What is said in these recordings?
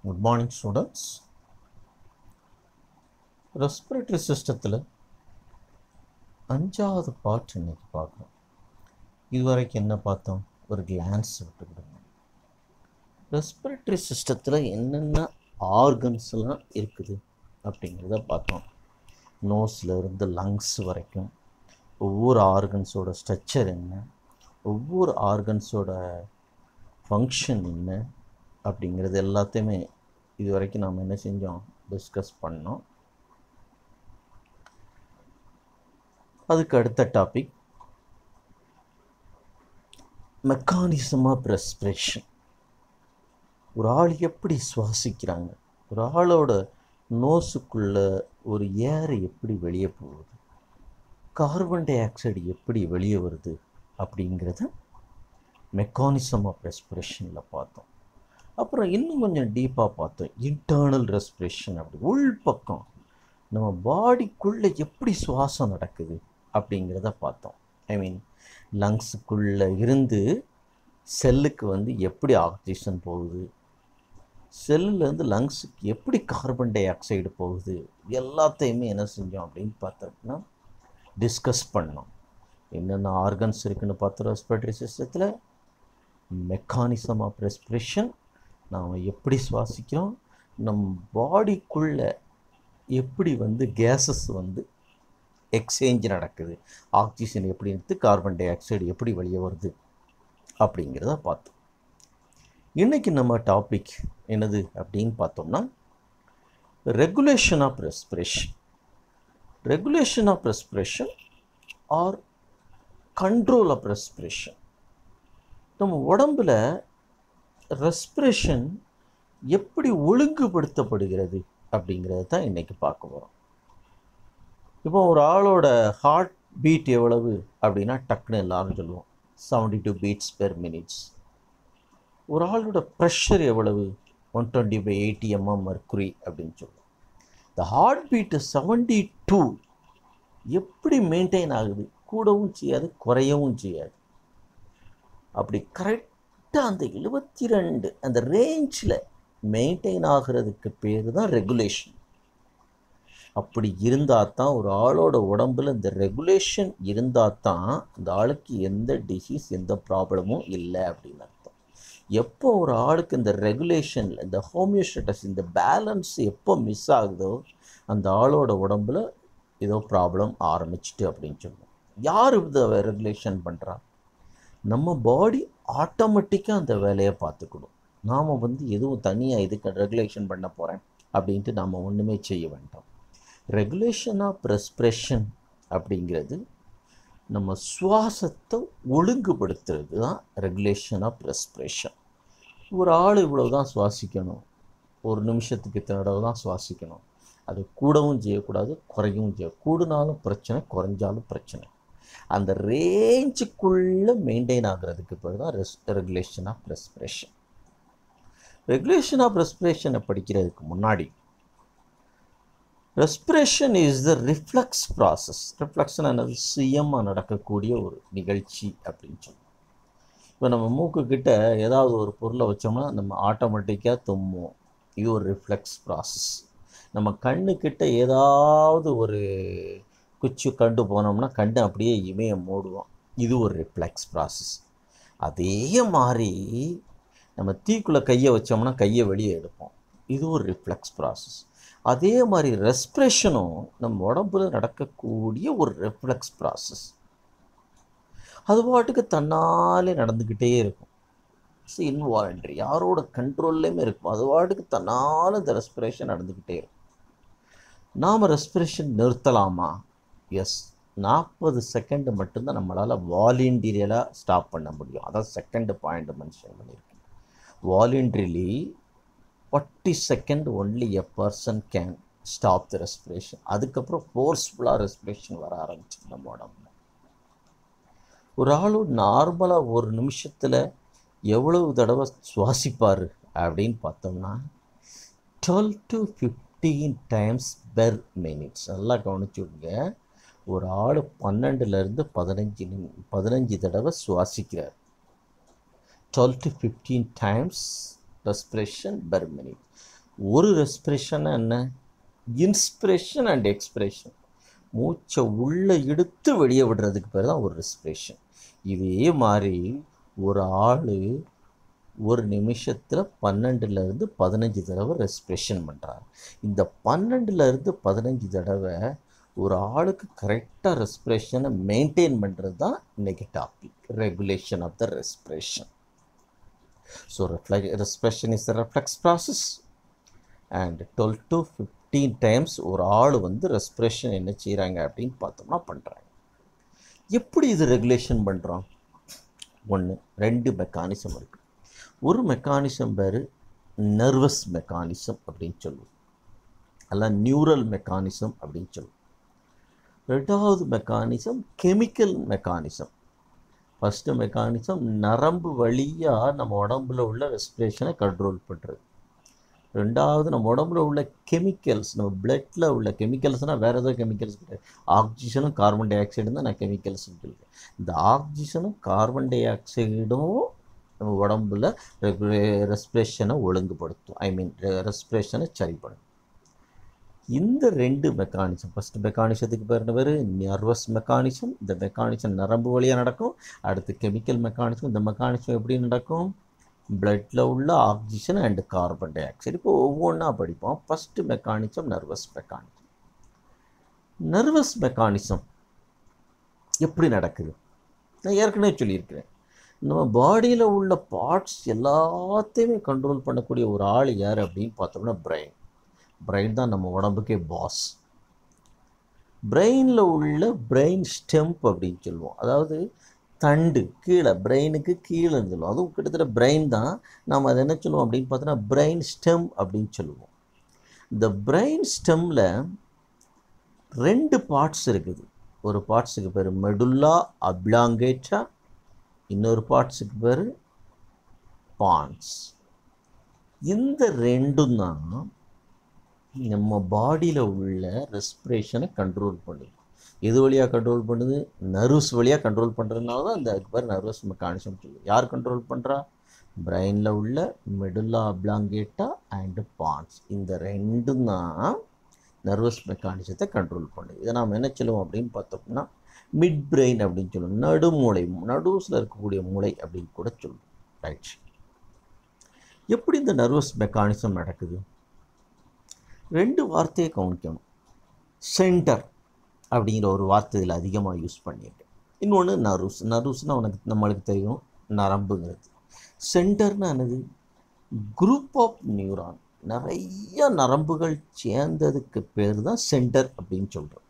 good morning students respiratory சிஸ்டத்தில் அஞ்சாவது part இன்னைக்கு பார்க்குறோம் இதுவரைக்கும் என்ன பார்த்தோம் ஒரு கிளான்ஸ் விட்டு கொடுங்க ரெஸ்பிரேட்டரி சிஸ்டத்தில் என்னென்ன ஆர்கன்ஸ்லாம் இருக்குது அப்படிங்கிறத பார்த்தோம் நோஸில் இருந்து லங்ஸ் வரைக்கும் ஒவ்வொரு ஆர்கன்ஸோட ஸ்ட்ரக்சர் என்ன ஒவ்வொரு ஆர்கன்ஸோட ஃபங்க்ஷன் என்ன அப்படிங்கிறது எல்லாத்தையுமே இது வரைக்கும் நாம் என்ன செஞ்சோம் டிஸ்கஸ் பண்ணோம் அதுக்கு அடுத்த டாபிக் மெக்கானிசம் ஆஃப் ரெஸ்பிரேஷன் ஒரு ஆள் எப்படி சுவாசிக்கிறாங்க ஒரு ஆளோட நோஸுக்குள்ள ஒரு ஏர் எப்படி வெளியே போகுது கார்பன் டை ஆக்சைடு எப்படி வெளியே வருது அப்படிங்கிறத மெக்கானிசம் ஆஃப் ரெஸ்பிரேஷனில் பார்த்தோம் அப்புறம் இன்னும் கொஞ்சம் டீப்பாக பார்த்தோம் இன்டர்னல் ரெஸ்பிரேஷன் அப்படி உள் பக்கம் நம்ம பாடிக்குள்ளே எப்படி சுவாசம் நடக்குது அப்படிங்கிறத பார்த்தோம் ஐ மீன் லங்ஸுக்குள்ளே இருந்து செல்லுக்கு வந்து எப்படி ஆக்சிஜன் போகுது செல்லுலேருந்து லங்ஸுக்கு எப்படி கார்பன் டை ஆக்சைடு போகுது எல்லாத்தையுமே என்ன செஞ்சோம் அப்படின்னு பார்த்தோம்னா டிஸ்கஸ் பண்ணோம் என்னென்ன ஆர்கன்ஸ் இருக்குன்னு பார்த்தோம் ரெஸ்பிரேட்டரி சிஸ்டத்தில் மெக்கானிசம் ஆஃப் ரெஸ்பிரேஷன் நாம் எப்படி சுவாசிக்கிறோம் நம் பாடிக்குள்ளே எப்படி வந்து கேஸஸ் வந்து எக்ஸ்சேஞ்ச் நடக்குது ஆக்சிஜன் எப்படி எடுத்து கார்பன் டை ஆக்சைடு எப்படி வெளியே வருது அப்படிங்கிறத பார்த்தோம் இன்றைக்கி நம்ம டாபிக் என்னது அப்படின்னு பார்த்தோம்னா regulation of respiration regulation of respiration or control of respiration நம்ம உடம்பில் ரெஸ்பிரேஷன் எப்படி ஒழுங்குபடுத்தப்படுகிறது அப்படிங்கிறத தான் இன்றைக்கி பார்க்க போகிறோம் இப்போ ஒரு ஆளோட ஹார்ட் பீட் எவ்வளவு அப்படின்னா டக்குன்னு எல்லாரும் சொல்லுவோம் seventy two beats per minutes ஒரு ஆளோட ப்ரெஷர் எவ்வளவு one twenty by eighty mm mercury அப்படின்னு சொல்லுவோம் இந்த ஹார்ட் பீட்டு செவன்டி டூ எப்படி மெயின்டைன் ஆகுது கூடவும் செய்யாது குறையவும் செய்யாது அப்படி கரெக்டாக அந்த எழுபத்தி ரெண்டு அந்த ரேஞ்சில் மெயின்டைன் ஆகிறதுக்கு பேர் தான் ரெகுலேஷன் அப்படி இருந்தால் தான் ஒரு ஆளோட உடம்புல இந்த ரெகுலேஷன் இருந்தால் தான் அந்த ஆளுக்கு எந்த டிசீஸ் எந்த ப்ராப்ளமும் இல்லை அப்படின்னு அர்த்தம் எப்போ ஒரு ஆளுக்கு இந்த ரெகுலேஷனில் இந்த ஹோமியோஸ்டேட்டஸ் இந்த பேலன்ஸ் எப்போ மிஸ் ஆகுதோ அந்த ஆளோட உடம்புல ஏதோ ப்ராப்ளம் ஆரம்பிச்சிட்டு அப்படின்னு சொல்லுவோம் யார் இதை ரெகுலேஷன் பண்ணுறா நம்ம பாடி ஆட்டோமேட்டிக்காக அந்த வேலையை பார்த்துக்கணும் நாம் வந்து எதுவும் தனியாக இதுக்கு ரெகுலேஷன் பண்ண போகிறேன் அப்படின்ட்டு நாம் ஒன்றுமே செய்ய வேண்டாம் ரெகுலேஷன் ஆஃப் ரெஸ்பிரேஷன் அப்படிங்கிறது நம்ம சுவாசத்தை ஒழுங்குபடுத்துறது தான் ரெகுலேஷன் ஆஃப் ரெஸ்பிரேஷன் ஒரு ஆள் இவ்வளோ தான் சுவாசிக்கணும் ஒரு நிமிஷத்துக்கு இத்தனை தடவை தான் சுவாசிக்கணும் அது கூடவும் செய்யக்கூடாது குறையவும் செய்ய கூடுனாலும் பிரச்சனை குறைஞ்சாலும் பிரச்சனை அந்த ரேஞ்சுக்குள்ளே மெயின்டைன் ஆகிறதுக்கு பேர் தான் ரெஸ் regulation of respiration regulation of ரெஸ்பிரேஷனை படிக்கிறதுக்கு முன்னாடி respiration is the reflex process reflection என்னது சுயமாக நடக்கக்கூடிய ஒரு நிகழ்ச்சி அப்படின்னு சொல்லுவோம் இப்போ நம்ம மூக்குக்கிட்ட ஏதாவது ஒரு பொருளை வச்சோம்னா நம்ம ஆட்டோமேட்டிக்காக தும்முவோம் இது ஒரு ரிஃப்ளெக்ஸ் ப்ராசஸ் நம்ம கண்ணுக்கிட்ட ஏதாவது ஒரு குச்சி கண்டு போனோம்னா கண்டு அப்படியே இமையை மூடுவோம் இது ஒரு ரிஃப்ளெக்ஸ் ப்ராசஸ் அதே மாதிரி நம்ம தீக்குள்ளே கையை வச்சோம்னா கையை வெளியே எடுப்போம் இது ஒரு ரிஃப்ளெக்ஸ் ப்ராசஸ் அதே மாதிரி ரெஸ்பிரேஷனும் நம்ம உடம்புல நடக்கக்கூடிய ஒரு ரெஃப்ளெக்ஸ் ப்ராசஸ் அது பாட்டுக்கு தன்னாலே நடந்துக்கிட்டே இருக்கும் இட்ஸ் இன்வாலண்ட்ரி யாரோட கண்ட்ரோல்லையுமே இருக்கும் அது பாட்டுக்கு தன்னால் இந்த ரெஸ்பிரேஷன் நடந்துக்கிட்டே இருக்கும் நாம் ரெஸ்பிரேஷன் நிறுத்தலாமா எஸ் நாற்பது செகண்டு மட்டும்தான் நம்மளால் வாலண்டியலாக ஸ்டாப் பண்ண முடியும் அதான் செகண்ட் பாயிண்ட் மென்ஷன் பண்ணியிருக்கேன் voluntarily forty second only a person can stop the respiration அதுக்கப்புறம் ஃபோர்ஸ்ஃபுல்லாக ரெஸ்பிரேஷன் வர ஆரம்பிச்சு நம்ம உடம்புல ஒரு ஆளும் நார்மலாக ஒரு நிமிஷத்தில் எவ்வளவு தடவை சுவாசிப்பார் அப்படின்னு பார்த்தோம்னா twelve to fifteen times per minutes நல்லா கவனிச்சுடுங்க ஒரு ஆள் பன்னெண்டுலேருந்து பதினஞ்சு நிமி பதினஞ்சு தடவை சுவாசிக்கிறார் twelve to fifteen times respiration per minute ஒரு ரெஸ்பிரேஷன் என்ன இன்ஸ்பிரேஷன் அண்ட் எக்ஸ்பிரேஷன் மூச்சை உள்ளே இழுத்து வெளியே விடுறதுக்கு பேர் தான் ஒரு ரெஸ்பிரேஷன் இதே மாதிரி ஒரு ஆள் ஒரு நிமிஷத்தில் பன்னெண்டுலேருந்து பதினஞ்சு தடவை ரெஸ்பிரேஷன் பண்ணுறாரு இந்த பன்னெண்டுலேருந்து பதினஞ்சு தடவை ஒரு ஆளுக்கு கரெக்டாக ரெஸ்பிரேஷனை மெயின்டைன் பண்ணுறது தான் இன்றைக்கி topic regulation of the respiration so reflex respiration is the reflex process and twelve to fifteen times ஒரு ஆள் வந்து ரெஸ்பிரேஷன் என்ன செய்கிறாங்க அப்படின்னு பார்த்தோம்னா பண்ணுறாங்க எப்படி இது ரெகுலேஷன் பண்ணுறோம் ஒன்று ரெண்டு மெக்கானிசம் இருக்குது ஒரு மெக்கானிசம் பேர் நர்வஸ் மெக்கானிசம் அப்படின்னு சொல்லுவோம் அல்ல நியூரல் மெக்கானிசம் அப்படின்னு சொல்லுவோம் ரெண்டாவது mechanism chemical mechanism first mechanism நரம்பு வழியாக நம்ம உடம்புல உள்ள ரெஸ்பிரேஷனை கண்ட்ரோல் பண்ணுறது ரெண்டாவது நம்ம உடம்புல உள்ள கெமிக்கல்ஸ் நம்ம பிளட்டில் உள்ள கெமிக்கல்ஸ்னால் வேறு ஏதோ கெமிக்கல்ஸ் கிடையாது ஆக்சிஜனும் கார்பன் டை ஆக்சைடும் தான் நான் கெமிக்கல்ஸ்னு சொல்லுவேன் இந்த ஆக்சிஜனும் கார்பன் டை ஆக்சைடும் நம்ம உடம்புல ரெஸ்பிரேஷனை ஒழுங்குபடுத்தும் ஐ மீன் ரெஸ்பிரேஷனை சரி பண்ணும் இந்த ரெண்டு மெக்கானிசம் ஃபஸ்ட் மெக்கானிசத்துக்கு பேர் என்ன பேர் நர்வஸ் மெக்கானிசம் இந்த மெக்கானிசம் நரம்பு வழியாக நடக்கும் அடுத்து கெமிக்கல் மெக்கானிசம் இந்த மெக்கானிசம் எப்படி நடக்கும் பிளட்டில் உள்ள oxygen and carbon dioxide இப்போ ஒவ்வொன்றா படிப்போம் first mechanism nervous mechanism nervous mechanism எப்படி நடக்குது நான் ஏற்கனவே சொல்லியிருக்கிறேன் நம்ம பாடியில் உள்ள பார்ட்ஸ் எல்லாத்தையுமே கண்ட்ரோல் பண்ணக்கூடிய ஒரு ஆள் யார் அப்படின்னு பார்த்தோம்னா பிரெயின் பிரெயின் தான் நம்ம உடம்புக்கே பாஸ் பிரெயினில் உள்ள பிரெயின் ஸ்டெம்ப் அப்படின்னு சொல்லுவோம் அதாவது தண்டு கீழே பிரெயினுக்கு கீழே சொல்லுவோம் அதுவும் கிட்டத்தட்ட பிரெயின் தான் நாம் அதை என்ன சொல்லுவோம் அப்படின்னு பார்த்தோன்னா பிரெயின் ஸ்டெம் அப்படின்னு சொல்லுவோம் இந்த பிரெயின் ஸ்டெம்மில் ரெண்டு பார்ட்ஸ் இருக்குது ஒரு பார்ட்ஸுக்கு பேர் மெடுல்லா அப்லாங்கேட்டா இன்னொரு பார்ட்ஸுக்கு பேர் பான்ஸ் இந்த ரெண்டும் தான் நம்ம பாடியில் உள்ள ரெஸ்பிரேஷனை கண்ட்ரோல் பண்ணுது எது வழியாக கண்ட்ரோல் பண்ணுது நர்வ்ஸ் வழியாக கண்ட்ரோல் பண்ணுறதுனால தான் இந்த அதுக்கு பேர் நர்வஸ் மெக்கானிசம் சொல்லுது யார் கண்ட்ரோல் பண்ணுறா பிரெயினில் உள்ள மெடுல்லா அப்லாங்கேட்டா அண்டு பான்ஸ் இந்த ரெண்டும் தான் நர்வஸ் மெக்கானிசத்தை கண்ட்ரோல் பண்ணுது இதை நாம் என்ன சொல்லுவோம் அப்படின்னு பார்த்தோம்னா மிட் பிரெயின் அப்படின்னு சொல்லுவோம் நடுமூளை நடுவில் இருக்கக்கூடிய மூளை அப்படின்னு கூட சொல்லுவோம் ரைட் எப்படி இந்த நர்வஸ் மெக்கானிசம் நடக்குது ரெண்டு வார்த்தையை கவனிக்கணும் சென்டர் அப்படிங்கிற ஒரு வார்த்தை இதில் அதிகமாக யூஸ் பண்ணியிருக்கேன் இன்னொன்று நர்வ்ஸ் நர்வ்ஸ்னால் உனக்கு நம்மளுக்கு தெரியும் நரம்புங்கிறது சென்டர்னா என்னது குரூப் ஆஃப் நியூரான் நிறைய நரம்புகள் சேர்ந்ததுக்கு பேர் தான் சென்டர் அப்படின்னு சொல்கிறோம்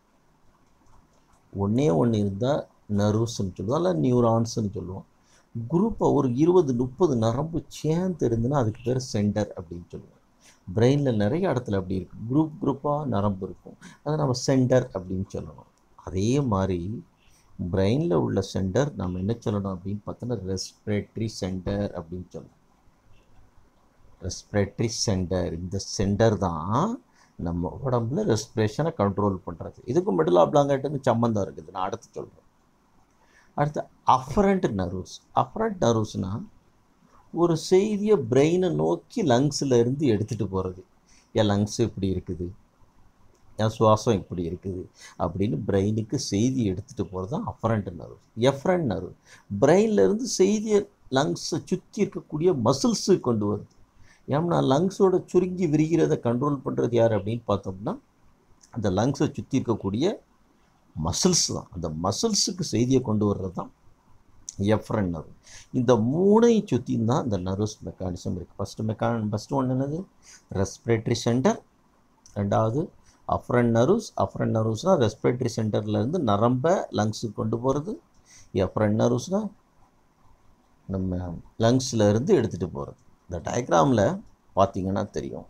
ஒன்றே ஒன்று இருந்தால் நர்வ்ஸ்ன்னு சொல்லுவோம் இல்லை நியூரான்ஸ்னு சொல்லுவோம் குரூப்பாக ஒரு இருபது முப்பது நரம்பு சேர்ந்து இருந்துன்னா அதுக்கு பேர் சென்டர் அப்படின்னு சொல்லுவோம் பிரெயினில் நிறைய இடத்துல அப்படி இருக்குது குரூப் குரூப்பாக நரம்பு இருக்கும் அதை நம்ம சென்டர் அப்படின்னு சொல்லணும் அதே மாதிரி பிரெயினில் உள்ள சென்டர் நம்ம என்ன சொல்லணும் அப்படின்னு பார்த்தோன்னா ரெஸ்பிரேட்டரி சென்டர் அப்படின்னு சொல்லணும் ரெஸ்பிரேட்டரி சென்டர் இந்த சென்டர் தான் நம்ம உடம்புல ரெஸ்பிரேஷனை கண்ட்ரோல் பண்ணுறது இதுக்கும் மிடில் ஆப்லாங்கட்டுக்கு சம்மந்தம் இருக்குது நான் அடுத்து சொல்கிறேன் அடுத்து அஃபரண்ட் நர்வ்ஸ் அஃபரண்ட் நர்வ்ஸ்னால் ஒரு செய்தியை பிரெயினை நோக்கி லங்ஸில் இருந்து எடுத்துகிட்டு போகிறது என் லங்ஸ் இப்படி இருக்குது என் சுவாசம் இப்படி இருக்குது அப்படின்னு பிரெயினுக்கு செய்தி எடுத்துகிட்டு போகிறது தான் அஃபரண்ட் நர்வ் எஃப்ரண்ட் நர்வ் பிரெயின்லேருந்து செய்தியை லங்ஸை சுற்றி இருக்கக்கூடிய மசில்ஸு கொண்டு வருது ஏன்னா லங்ஸோட சுருங்கி விரிகிறத கண்ட்ரோல் பண்ணுறது யார் அப்படின்னு பார்த்தோம்னா அந்த லங்ஸை சுற்றி இருக்கக்கூடிய மசில்ஸ் தான் அந்த மசில்ஸுக்கு செய்தியை கொண்டு வர்றது தான் எஃப்ரன் நர்வ் இந்த மூணையும் சுற்றி தான் இந்த நர்வஸ் மெக்கானிசம் இருக்குது ஃபஸ்ட்டு மெக்கான ஃபஸ்ட்டு ஒன்று என்னது ரெஸ்பிரேட்டரி சென்டர் ரெண்டாவது அஃப்ரன் நர்வ்ஸ் அஃப்ரன் நர்வ்ஸ்னால் ரெஸ்பிரேட்டரி சென்டர்லேருந்து நரம்பை லங்ஸுக்கு கொண்டு போகிறது எஃப்ரன் நர்வ்ஸ்னால் நம்ம லங்ஸில் இருந்து எடுத்துகிட்டு போகிறது இந்த டயக்ராமில் பார்த்தீங்கன்னா தெரியும்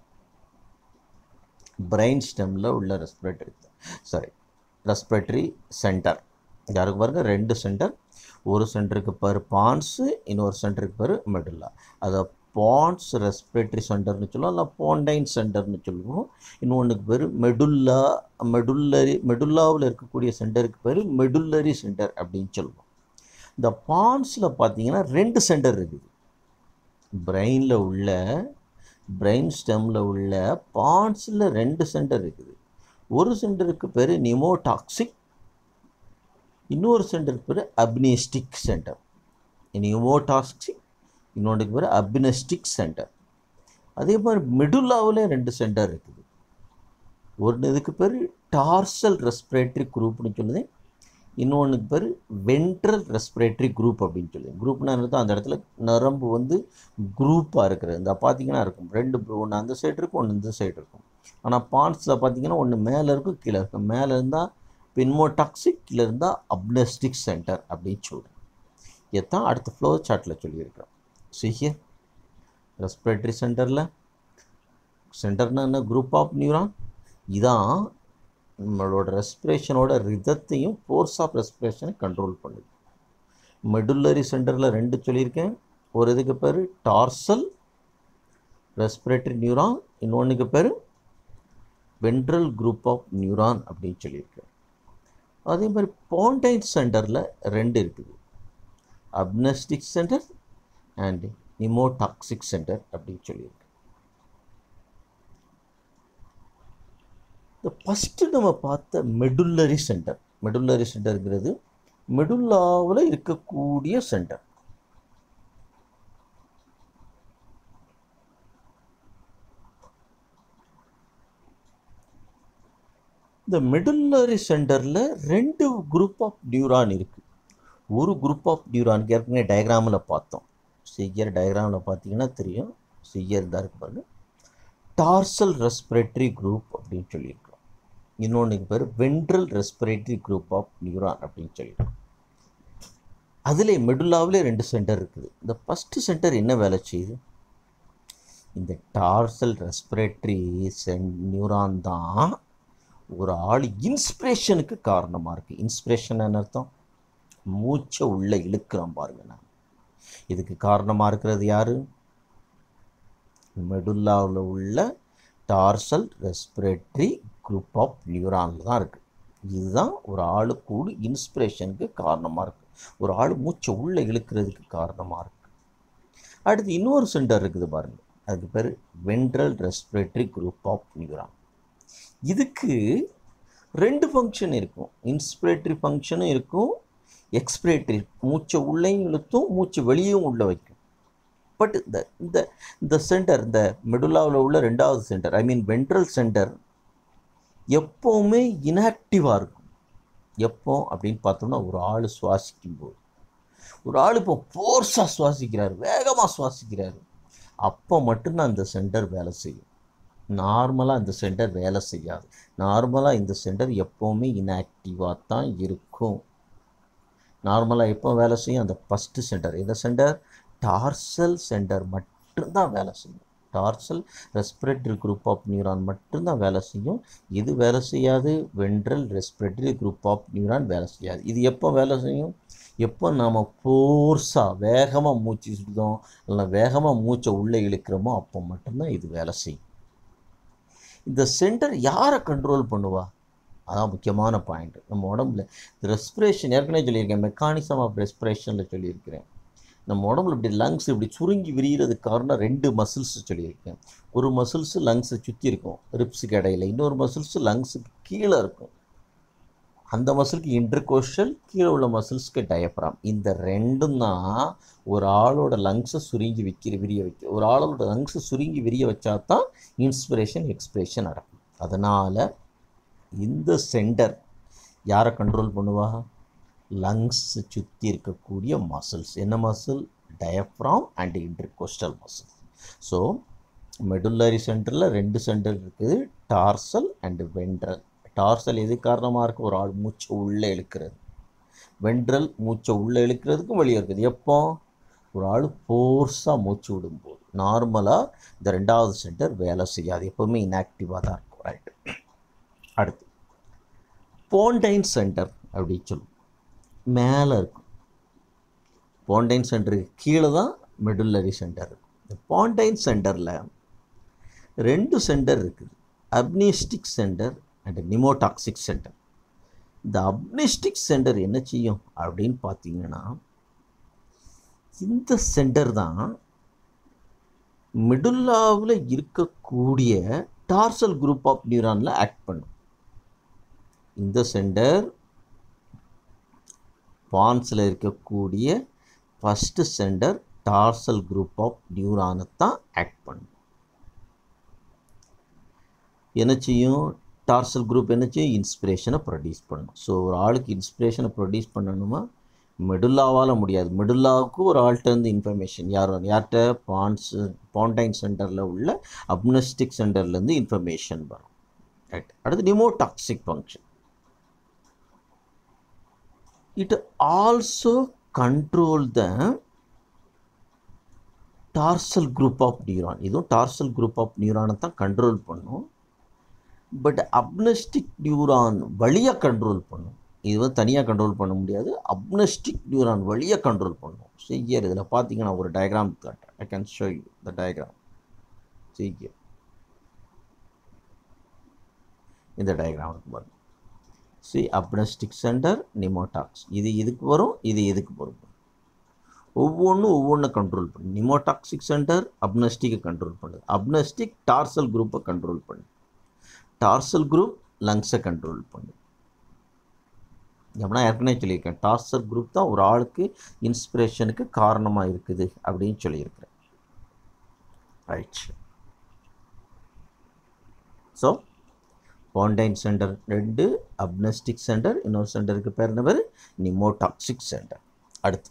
பிரெயின் ஸ்டெம்மில் உள்ள ரெஸ்பிரேட்டரி சாரி ரெஸ்பிரேட்டரி சென்டர் யாருக்கு பாருங்க ரெண்டு சென்டர் ஒரு சென்டருக்கு பேர் பான்ஸு இன்னொரு சென்டருக்கு பேர் மெடுல்லா அதை பான்ஸ் ரெஸ்பிரேட்டரி சென்டர்னு சொல்லுவோம் இல்லை பாண்டைன் சென்டர்னு சொல்லுவோம் இன்னொன்றுக்கு பேர் மெடுல்லா மெடுல்லரி மெடுல்லாவில் இருக்கக்கூடிய சென்டருக்கு பேர் மெடுல்லரி சென்டர் அப்படின்னு சொல்லுவோம் இந்த பான்ஸில் பார்த்தீங்கன்னா ரெண்டு சென்டர் இருக்குது பிரெயினில் உள்ள பிரெயின் ஸ்டெம்மில் உள்ள பான்ஸில் ரெண்டு சென்டர் இருக்குது ஒரு சென்டருக்கு பேர் நிமோடாக்சிக் இன்னொரு சென்டருக்கு பேர் அப்னிஸ்டிக் சென்டர் நிமோடாக்சிக் இன்னொன்றுக்கு பேர் அப்னஸ்டிக் சென்டர் அதே மாதிரி மிடுல்லாவில் ரெண்டு சென்டர் இருக்குது ஒரு இதுக்கு பேர் டார்சல் ரெஸ்பிரேட்டரி குரூப்னு சொல்லுது இன்னொன்றுக்கு பேர் வென்ட்ரல் ரெஸ்பிரேட்டரி குரூப் அப்படின்னு சொல்லி குரூப்னா என்னது அந்த இடத்துல நரம்பு வந்து குரூப்பாக இருக்கிறது இந்த பார்த்தீங்கன்னா இருக்கும் ரெண்டு ஒன்று அந்த சைடு இருக்கும் ஒன்று இந்த சைடு இருக்கும் ஆனால் பான்ஸில் பார்த்தீங்கன்னா ஒன்று மேலே இருக்கும் கீழே இருக்கும் மேலே இருந்தால் பின்மோடாக்சிக் கீழே இருந்தால் அப்னஸ்டிக் சென்டர் அப்படின்னு சொல்கிறேன் இதைத்தான் அடுத்த ஃப்ளோ சார்ட்டில் சொல்லியிருக்கிறோம் சிஹியர் ரெஸ்பிரேட்டரி சென்டரில் சென்டர்னா என்ன குரூப் ஆஃப் நியூரான் இதான் நம்மளோட ரெஸ்பிரேஷனோட ரிதத்தையும் ஃபோர்ஸ் ஆஃப் ரெஸ்பிரேஷனை கண்ட்ரோல் பண்ணுது மெடுல்லரி சென்டரில் ரெண்டு சொல்லியிருக்கேன் ஒரு இதுக்கு பேர் டார்சல் ரெஸ்பிரேட்டரி நியூரான் இன்னொன்றுக்கு பேர் வென்ட்ரல் குரூப் ஆஃப் நியூரான் அப்படின்னு சொல்லியிருக்கேன் அதே மாதிரி பாண்டைன் சென்டரில் ரெண்டு இருக்குது apneustic center and pneumotaxic center அப்படின்னு சொல்லியிருக்கு இந்த ஃபஸ்ட்டு நம்ம பார்த்த மெடுல்லரி சென்டர் மெடுல்லரி சென்டருங்கிறது மெடுல்லாவில் இருக்கக்கூடிய சென்டர் இந்த மெடுல்லரி சென்டரில் ரெண்டு குரூப் ஆஃப் நியூரான் இருக்குது ஒரு குரூப் ஆஃப் நியூரான் ஏற்கனவே டயக்ராமில் பார்த்தோம் சியர் டயக்ராமில் பார்த்தீங்கன்னா தெரியும் சியர் தான் இருக்கு பாருங்க டார்சல் ரெஸ்பிரேட்டரி குரூப் அப்படின்னு சொல்லியிருக்கோம் இன்னொன்றுக்கு பேர் ventral respiratory group of neuron அப்படின்னு சொல்லியிருக்கோம் அதில் மெடுல்லாவிலே ரெண்டு சென்டர் இருக்குது இந்த ஃபஸ்ட்டு சென்டர் என்ன வேலை செய்யுது இந்த டார்சல் ரெஸ்பிரேட்டரி சென் நியூரான் தான் ஒரு ஆள் இன்ஸ்பிரேஷனுக்கு காரணமாக இருக்குது இன்ஸ்பிரேஷன் என்ன அர்த்தம் மூச்சை உள்ளே இழுக்கிறோம் பாருங்க நான் இதுக்கு காரணமாக இருக்கிறது யார் மெடுல்லாவில் உள்ள டார்சல் ரெஸ்பிரேட்டரி குரூப் ஆஃப் நியூரானில் தான் இருக்குது இதுதான் ஒரு ஆளுக்கு இன்ஸ்பிரேஷனுக்கு காரணமாக இருக்குது ஒரு ஆள் மூச்சை உள்ளே இழுக்கிறதுக்கு காரணமாக இருக்குது அடுத்து இன்னொரு சென்டர் இருக்குது பாருங்கள் அதுக்கு பேர் ventral respiratory group of neuron இதுக்கு ரெண்டு ஃபங்க்ஷன் இருக்கும் இன்ஸ்பிரேட்டரி ஃபங்க்ஷனும் இருக்கும் எக்ஸ்பிரேட்டரி மூச்சை உள்ளேயும் இழுத்தும் மூச்சு வெளியும் உள்ள வைக்கும் பட் இந்த இந்த இந்த சென்டர் இந்த மெடுலாவில் உள்ள ரெண்டாவது center I mean ventral center எப்போவுமே இன்ஆக்டிவாக இருக்கும் எப்போ அப்படின்னு பார்த்தோம்னா ஒரு ஆள் சுவாசிக்கும் போது ஒரு ஆள் இப்போ ஃபோர்ஸாக சுவாசிக்கிறார் வேகமாக சுவாசிக்கிறார் அப்போ மட்டும்தான் அந்த சென்டர் வேலை செய்யும் நார்மலாக இந்த சென்டர் வேலை செய்யாது நார்மலாக இந்த சென்டர் எப்போவுமே இன்ஆக்டிவாக தான் இருக்கும் நார்மலாக எப்போ வேலை செய்யும் அந்த ஃபஸ்ட்டு சென்டர் இந்த சென்டர் டார்சல் சென்டர் மட்டும்தான் வேலை செய்யும் dorsal respiratory group of neuron மட்டும்தான் வேலை செய்யும் இது வேலை செய்யாது ventral respiratory group of neuron வேலை செய்யாது இது எப்போ வேலை செய்யும் எப்போ நாம் ஃபோர்ஸாக வேகமாக மூச்சு சுடுதோம் இல்லை வேகமாக மூச்சை உள்ளே இழுக்கிறோமோ அப்போ மட்டும்தான் இது வேலை செய்யும் இந்த சென்டர் யாரை கண்ட்ரோல் பண்ணுவா அதான் முக்கியமான பாயிண்ட் நம்ம உடம்புல ரெஸ்பிரேஷன் ஏற்கனவே சொல்லியிருக்கேன் மெக்கானிசம் ஆஃப் ரெஸ்பிரேஷனில் சொல்லியிருக்கிறேன் நம்ம உடம்புல இப்படி லங்ஸ் இப்படி சுருங்கி விரிகிறதுக்கு காரணம் ரெண்டு மசில்ஸ் சொல்லியிருக்கேன் ஒரு மசில்ஸு லங்ஸை சுற்றி இருக்கும் ரிப்ஸுக்கு இடையில இன்னொரு மசில்ஸு லங்ஸுக்கு கீழே இருக்கும் அந்த மசிலுக்கு இன்டர்கோஷல் கீழே உள்ள மசில்ஸ்க்கு டயப்ராம் இந்த ரெண்டும் தான் ஒரு ஆளோட லங்ஸை சுருங்கி வைக்கிற விரிய வைக்க ஒரு ஆளோட லங்ஸை சுருங்கி விரிய வச்சா தான் இன்ஸ்பிரேஷன் எக்ஸ்பிரேஷன் நடக்கும் அதனால் இந்த சென்டர் யாரை கண்ட்ரோல் பண்ணுவா லங்ஸ் சுற்றி இருக்கக்கூடிய மசில்ஸ் என்ன muscle diaphragm and intercostal muscle so medullary சென்டரில் ரெண்டு சென்டர் இருக்குது டார்சல் அண்ட் வென்ட்ரல் டார்சல் எது காரணமாக இருக்குது ஒரு ஆள் மூச்சை உள்ளே இழுக்கிறது வென்ட்ரல் மூச்சை உள்ளே இழுக்கிறதுக்கும் வெளியே இருக்குது எப்போ ஒரு ஆள் ஃபோர்ஸாக மூச்சு விடும்போது நார்மலாக இந்த ரெண்டாவது சென்டர் வேலை செய்யாது எப்போவுமே இன்ஆக்டிவாக தான் இருக்கும் ரைட்டு அடுத்து போண்டைன் சென்டர் அப்படின்னு சொல்லுவோம் மேலே இருக்கும் பாண்டைன் சென்டருக்கு கீழே தான் மெடுல்லரி சென்டர் இருக்கும் இந்த பாண்டைன் சென்டரில் ரெண்டு சென்டர் இருக்குது apneustic center and pneumotaxic center இந்த அப்னிஸ்டிக் சென்டர் என்ன செய்யும் அப்படின்னு பார்த்தீங்கன்னா இந்த சென்டர் தான் மிடுல்லாவில் இருக்கக்கூடிய டார்சல் குரூப் ஆஃப் நியூரானில் ஆக்ட் பண்ணும் இந்த சென்டர் பான்ஸில் இருக்கக்கூடிய first center dorsal group of நியூரானை தான் ஆக்ட் பண்ணும் என்ன செய்யும் டார்சல் குரூப் என்ன செய்யும் இன்ஸ்பிரேஷனை ப்ரொடியூஸ் பண்ணும் ஸோ ஒரு ஆளுக்கு இன்ஸ்பிரேஷனை ப்ரொடியூஸ் பண்ணணுமா மெடுல்லாவால் முடியாது மெடுல்லாவுக்கு ஒரு ஆள்கிட்ட இன்ஃபர்மேஷன் யார் யார்கிட்ட பான்ஸ் பாண்டைன் சென்டரில் உள்ள அப்னஸ்டிக் சென்டர்லேருந்து இன்ஃபர்மேஷன் வரும் ரைட் அடுத்து pneumotaxic function it also control the dorsal group of neuron இதுவும் டார்சல் குரூப் ஆஃப் நியூரானை தான் கண்ட்ரோல் பண்ணும் பட் அப்னஸ்டிக் நியூரான் வழியாக கண்ட்ரோல் பண்ணும் இது வந்து தனியாக கண்ட்ரோல் பண்ண முடியாது அப்னஸ்டிக் நியூரான் வழியாக கண்ட்ரோல் பண்ணும் செய்யர் இதில் பார்த்தீங்கன்னா ஒரு டயக்ராம் காட்டுறேன் I can show you the diagram செய்ய இந்த டயக்ராம் இருக்கு பாருங்க சி அப்னஸ்டிக் சென்டர் நிமோடாக்ஸ் இது இதுக்கு வரும் இது இதுக்கு வரும் ஒவ்வொன்றும் ஒவ்வொன்று கண்ட்ரோல் பண்ணு நிமோடாக்சிக் சென்டர் அப்னஸ்டிக்கை கண்ட்ரோல் பண்ணுது அப்னஸ்டிக் டார்சல் குரூப்பை கண்ட்ரோல் பண்ணு டார்சல் குரூப் லங்ஸை கண்ட்ரோல் பண்ணு எப்படின்னா ஏற்கனவே சொல்லியிருக்கேன் டார்சல் குரூப் தான் ஒரு ஆளுக்கு இன்ஸ்பிரேஷனுக்கு காரணமாக இருக்குது அப்படின்னு சொல்லியிருக்கிறேன் ரைட் ஸோ பாண்டைன் சென்டர் ரெண்டு அப்னஸ்டிக் சென்டர் இன்னொரு சென்டருக்கு பேர் என்ன பேர் நிமோடாக்சிக் சென்டர் அடுத்து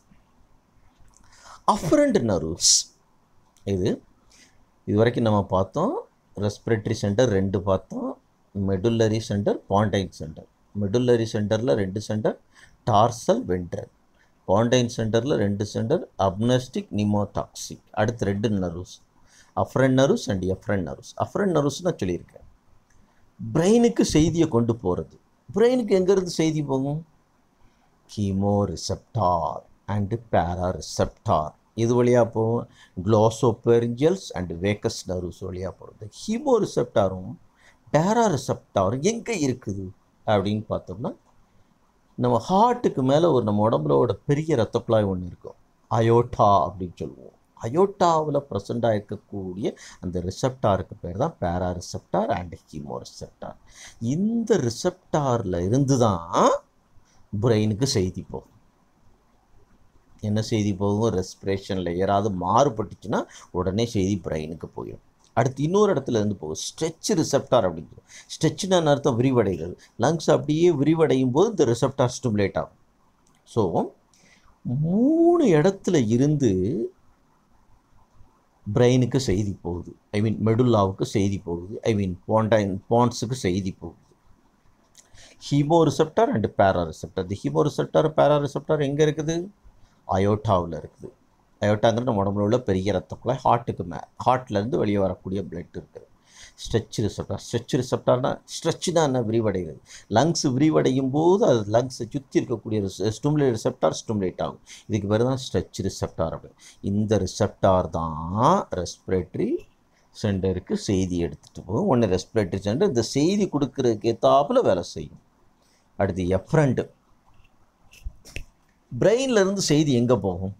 அஃப்ரண்ட் நர்வ்ஸ் இது இது வரைக்கும் நம்ம பார்த்தோம் ரெஸ்பிரேட்டரி சென்டர் ரெண்டு பார்த்தோம் medullary center pontine center medullary சென்டரில் ரெண்டு சென்டர் டார்சல் வென்ட்ரல் பாண்டைன் சென்டரில் ரெண்டு சென்டர் அப்னஸ்டிக் நிமோடாக்சிக் அடுத்து ரெண்டு nerves afferent nerves and efferent nerves afferent nerves நான் சொல்லியிருக்கேன் பிரெயினுக்கு செய்தியை கொண்டு போகிறது பிரெயினுக்கு எங்கேருந்து செய்தி போகும் chemoreceptor and baroreceptor இது வழியாக போகும் க்ளோசோபெரிஞ்சல்ஸ் அண்ட் வேக்கஸ் நர்வ்ஸ் வழியாக போகிறது ஹீமோ ரிசெப்டாரும் பேரா ரிசெப்டாரும் எங்கே இருக்குது அப்படின்னு பார்த்தோம்னா நம்ம ஹார்ட்டுக்கு மேலே ஒரு நம்ம உடம்புலோட பெரிய ரத்த குழாய் ஒன்று இருக்கும் அயோட்டா அப்படின்னு சொல்லுவோம் அயோட்டாவில் ப்ரெசண்டாக இருக்கக்கூடிய அந்த ரிசெப்டாருக்கு பேர் தான் பேரா ரிசெப்டார் அண்ட் ஹீமோ ரிசெப்டார் இந்த ரிசெப்டாரில் இருந்து தான் பிரெயினுக்கு செய்தி போகும் என்ன செய்தி போகும் ரெஸ்பிரேஷனில் யாராவது மாறுபட்டுச்சுன்னா உடனே செய்தி பிரெயினுக்கு போயிடும் அடுத்து இன்னொரு இடத்துல இருந்து போகும் ஸ்ட்ரெச் ரிசெப்டார் அப்படின்னு ஸ்ட்ரெச்னு அர்த்தம் விரிவடைகிறது லங்ஸ் அப்படியே விரிவடையும் போது இந்த ரிசெப்டார் ஸ்டிமுலேட் ஆகும் ஸோ மூணு இடத்துல இருந்து பிரெயினுக்கு செய்தி போகுது ஐ மீன் மெடுல்லாவுக்கு செய்தி போகுது ஐ மீன் பாண்டைன் பான்ஸுக்கு செய்தி போகுது chemoreceptor and baroreceptor இந்த ஹீமோ ரிசெப்டார் பேரா ரிசெப்டார் எங்கே இருக்குது அயோட்டாவில் இருக்குது அயோட்டாங்கிற நம்ம உடம்புல உள்ள பெரிய ரத்த குழாய் ஹார்ட்டுக்கு மே ஹார்ட்லேருந்து வெளியே வரக்கூடிய பிளட் இருக்குது ஸ்ட்ரெச் ரிசெப்டார் ஸ்ட்ரெச் ரிசெப்டார்னா ஸ்ட்ரெச்னா என்ன விரிவடைகிறது லங்ஸ் விரிவடையும் போது அது லங்ஸை சுற்றி இருக்கக்கூடிய ஸ்டிமுலேட் ரிசெப்டார் ஸ்டிமுலேட் ஆகும் இதுக்கு பேர் தான் ஸ்ட்ரெச் ரிசெப்டார் அப்படி இந்த ரிசெப்டார் தான் ரெஸ்பிரேட்டரி சென்டருக்கு செய்தி எடுத்துகிட்டு போகும் ஒன்று ரெஸ்பிரேட்டரி சென்டர் இந்த செய்தி கொடுக்கறதுக்கு ஏத்தாப்புல வேலை செய்யும் அடுத்து எஃப்ரண்ட் பிரெயின்லேருந்து செய்தி எங்கே போகும்